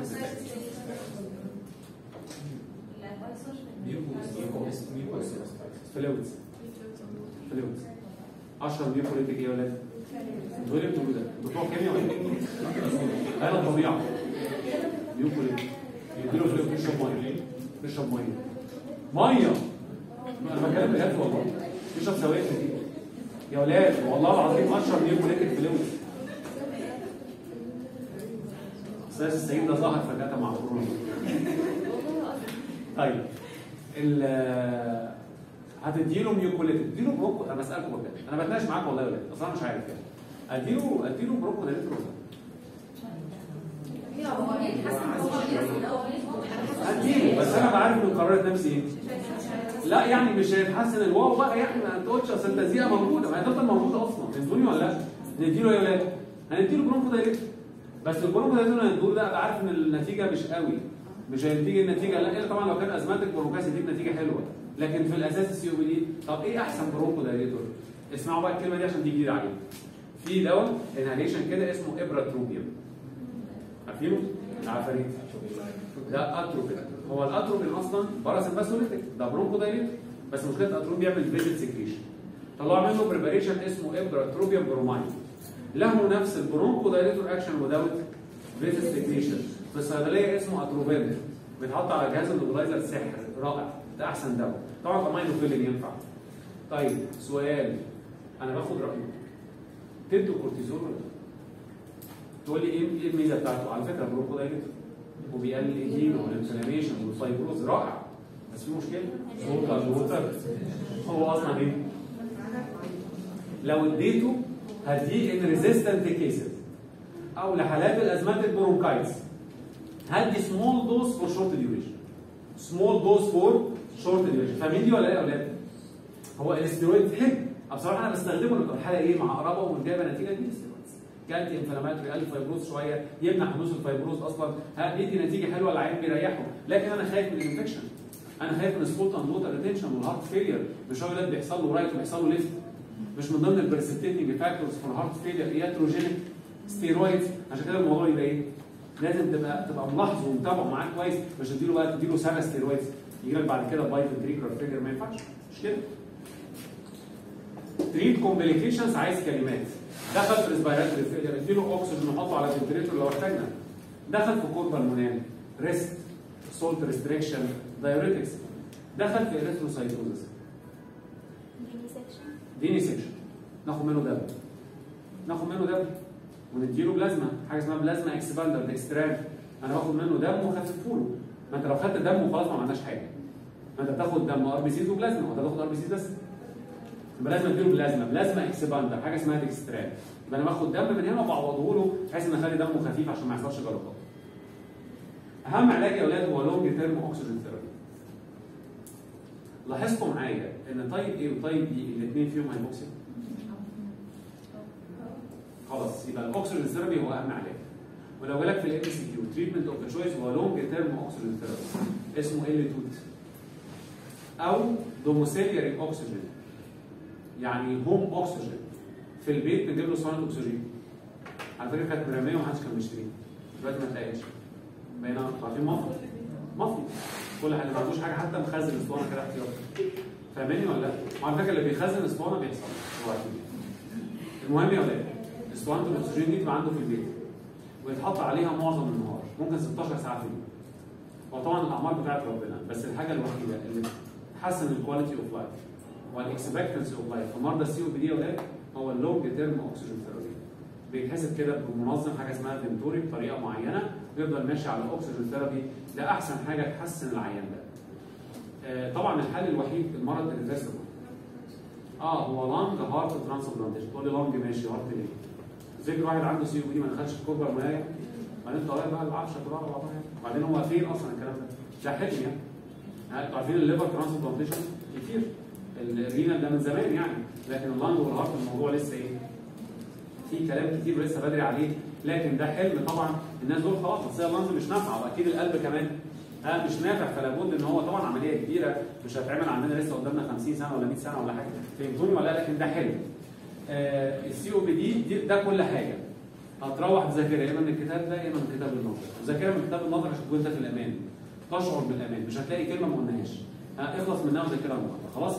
فلويدز فلويدز اشهر نيوكوليتيك ايه يا ولاد؟ انتوا ايه اللي بتقولوا ده؟ بتوع كيمياء ولا ايه؟ انا الطبيعه نيوكوليتيك يديله فلوس بيشرب ميه بيشرب ميه ميه انا بتكلم بجد والله بيشرب سوائل كتير يا ولاد والله العظيم اشهر نيوكوليتيك فلويد استاذ السيد ده ظهر فجاه مع كورونا طيب ال هتديله ميوكوليتيك تديله بروكو انا بسالكم بجد انا بتناقش معاك والله يا ولاد اصل انا مش عارف يعني اديله اديله بروكو ده اديله بس انا بعرف من قرارة نفسي ايه لا يعني مش هيتحسن الواو بقى يعني ما تقولش اصل التزيئه موجوده ما هي هتفضل موجوده اصلا فهمتوني ولا لا؟ نديله يا ولاد هنديله برونكو دايركت بس البرونكو دايركت اللي هنديله ده ابقى عارف ان النتيجه مش قوي مش هينتج النتيجه لا الا طبعا لو كان ازماتيك برونكاس يديك نتيجه حلوه لكن في الاساس السي او بي دي طب ايه احسن برونكو دايريتور؟ اسمعوا بقى الكلمه دي عشان دي جديده عليكم في دواء انهاليشن كده اسمه ابراتروبيوم عارفينه؟ العفاريت ده اتروبين هو الاتروبين اصلا باراسمباسوليتيك ده برونكو دايريتور بس مشكله الاتروبين بيعمل فيزيت سكريشن طلعوا منه بريباريشن اسمه ابراتروبيوم برومايد له نفس البرونكو دايريتور اكشن وداوت فيزيت سكريشن في الصيدليه اسمه اتروبين بيتحط على جهاز النوبلايزر سحر رائع ده احسن دواء طبعا كمان فيلين ينفع طيب سؤال انا باخد رايك تدوا كورتيزون ولا لا؟ تقول لي ايه ايه الميزه بتاعته؟ على فكره برونكو دايريتور وبيقلل الايديما والانفلاميشن والفايبروز رائع بس في مشكله سلطه الوتر هو اصلا ايه؟ لو اديته هديه ان ريزيستنت كيسز او لحالات الازمات البرونكايتس هدي سمول دوز فور شورت ديوريشن سمول دوز فور شورت ديوريشن فاهمين دي ولا ايه يا اولاد؟ هو الاستيرويد حلو بصراحه انا بستخدمه لو الحاله ايه مع قرابه وجايبه نتيجه دي الاستيرويد كانتي انفلاماتوري قلل فايبروز شويه يمنع حدوث الفايبروز اصلا ها بيدي نتيجه حلوه العين بيريحه لكن انا خايف من الانفكشن انا خايف من سبوت اند ووتر ريتنشن والهارت فيلير مش هو بيحصل له رايت وبيحصل له ليفت مش من ضمن البرسبتيتنج فاكتورز فور هارت فيلير ياتروجينيك ستيرويدز عشان كده الموضوع يبقى ايه؟ لازم تبقى تبقى ملاحظ ومتابعه معاه كويس مش تديله بقى تديله سنه ستيرويدز يجي لك بعد كده بايت بريكر فيلير ما ينفعش مش كده؟ تريد كومبليكيشنز عايز كلمات دخل في ريسبيراتوري فيلير اديله اكسجين نحطه على الفنتريتور لو احتاجنا دخل في كور بالمونال ريست سولت ريستريكشن دايوريتكس دخل في اريثروسايتوزس ديني سيكشن ناخد منه دم ناخد منه دم ونديله بلازما حاجه اسمها بلازما اكسباندر ديكستران انا باخد منه دم واخففه له ما انت لو خدت دم وخلاص ما عملناش حاجه ما انت بتاخد دم ار بي سيز وبلازما وانت بتاخد ار بي سيز بس يبقى لازم اديله بلازما بلازما اكسباندر حاجه اسمها ديكستران يبقى انا باخد دم من هنا وبعوضه له بحيث ان اخلي دمه خفيف عشان ما يحصلش جلطات اهم علاج يا اولاد هو لونج تيرم اوكسجين ثيرابي لاحظتوا معايا ان تايب ايه وتايب بي الاثنين فيهم هايبوكسيا خلاص يبقى الاوكسجين ثيرابي هو اهم علاج ولو جالك في الام سي كيو تريتمنت اوف ذا تشويس هو لونج تيرم اوكسجين ثيرابي اسمه ال توت او دوموسيلياري اوكسجين يعني هوم اوكسجين في البيت بنجيب له صواني اكسجين على فكره كانت مرميه ومحدش كان بيشتريها دلوقتي ما تلاقيش بقينا عارفين مصر مصري كل حاجه ما عندوش حاجه حتى مخزن اسطوانه كده احتياطي فاهماني ولا لا؟ وعلى فكره اللي بيخزن اسطوانه بيحصل هو عارفين. المهم يا ولاد اسطوانه الاكسجين دي تبقى عنده في البيت ويتحط عليها معظم النهار ممكن 16 ساعه في اليوم وطبعا الاعمار بتاعت ربنا بس الحاجه الوحيده اللي تحسن الكواليتي اوف لايف والاكسبكتنسي اوف لايف في مرضى السي او بي دي يا ولاد هو اللونج تيرم اوكسجين ثيرابي بيتحسب كده بمنظم حاجه اسمها فينتوري بطريقه معينه ويفضل ماشي على الاكسجين ثيرابي ده احسن حاجه تحسن العيان ده. آه طبعا الحل الوحيد المرض الريفرسبل. اه هو لانج هارت ترانسبلانتيشن تقول لي لانج ماشي هارت ليه؟ ذكر واحد عنده سي او بي ما دخلش الكوبر المنايا بعدين طلع بقى العفشه كلها على بعضها يعني وبعدين هو فين اصلا الكلام ده؟ ده حلم يعني. يعني انتوا عارفين الليفر ترانسبلانتيشن كتير الرينال ده من زمان يعني لكن اللانج والهارت الموضوع لسه ايه؟ في كلام كتير لسه بدري عليه لكن ده حلم طبعا الناس دول خلاص بس هي اللانج مش نافعه واكيد القلب كمان ها مش نافع فلا بد ان هو طبعا عمليه كبيره مش هتعمل عندنا لسه قدامنا 50 سنه ولا 100 سنه ولا حاجه فهمتوني ولا لا لكن ده حلم آه السي او بي دي ده كل حاجه هتروح تذاكرها يا اما من الكتاب ده يا اما من كتاب النظر ذاكرها من كتاب النظر عشان تكون انت في الامان تشعر بالامان مش هتلاقي كلمه ما قلناهاش ها اخلص منها وذاكرها النهارده خلاص